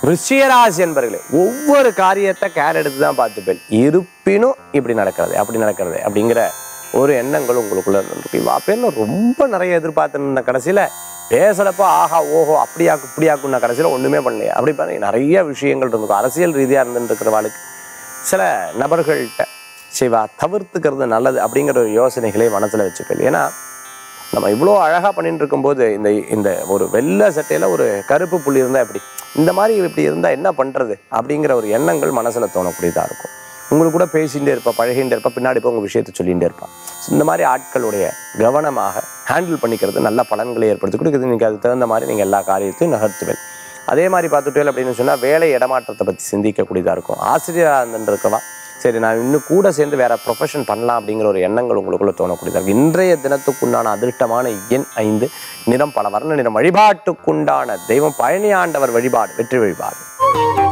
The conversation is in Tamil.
ரிஷியராசி என்பர்களே ஒவ்வொரு காரியத்தை கேர் எடுத்து தான் பார்த்துப்பேன் இருப்பினும் இப்படி நடக்கிறது அப்படி நடக்கிறது அப்படிங்கிற ஒரு எண்ணங்கள் உங்களுக்குள்ள இருக்கு இவா பேர்ல ரொம்ப நிறைய எதிர்பார்த்துருந்த கடைசியில பேசுறப்ப ஆஹா ஓஹோ அப்படியாக்கு இப்படியாக்கும் நான் கடைசியில ஒண்ணுமே பண்ணலையா அப்படி பாருங்க நிறைய விஷயங்கள் இருந்திருக்கும் அரசியல் ரீதியா இருந்துட்டு இருக்கிறவாளுக்கு சில நபர்கள்ட்ட சிவா தவிர்த்துக்கிறது நல்லது அப்படிங்கிற ஒரு யோசனைகளை மனசுல வச்சுப்பேன் ஏன்னா நம்ம இவ்வளோ அழகாக பண்ணிட்டு இருக்கும்போது இந்த இந்த ஒரு வெள்ளை சட்டையில் ஒரு கருப்பு புள்ளி இருந்தால் எப்படி இந்த மாதிரி இப்படி இருந்தால் என்ன பண்ணுறது அப்படிங்கிற ஒரு எண்ணங்கள் மனசில் தோணக்கூடியதாக இருக்கும் உங்களுக்கு கூட பேசிகிட்டே இருப்பா பழகிட்டே இருப்பா பின்னாடி போய் உங்கள் விஷயத்தை சொல்லிகிட்டே இருப்பான் இந்த மாதிரி ஆட்களுடைய கவனமாக ஹேண்டில் பண்ணிக்கிறது நல்ல பலன்களை ஏற்படுத்தி கொடுக்குது நீங்கள் அதுக்கு தகுந்த மாதிரி நீங்கள் எல்லா காரியத்தையும் நகர்த்துவேன் அதே மாதிரி பார்த்துட்டேன் அப்படின்னு சொன்னால் வேலை இடமாற்றத்தை பற்றி சிந்திக்கக்கூடியதாக இருக்கும் ஆசிரியராக இருந்துருக்கவா சரி நான் இன்னும் கூட சேர்ந்து வேற ப்ரொஃபஷன் பண்ணலாம் அப்படிங்கிற ஒரு எண்ணங்கள் உங்களுக்குள்ள தோணக்கூடியதாக இருக்கு இன்றைய தினத்துக்குண்டான அதிர்ஷ்டமான எண் ஐந்து நிறம் பல வர்ண நிறம் வழிபாட்டுக்குண்டான தெய்வம் பழனி ஆண்டவர் வழிபாடு வெற்றி வழிபாடு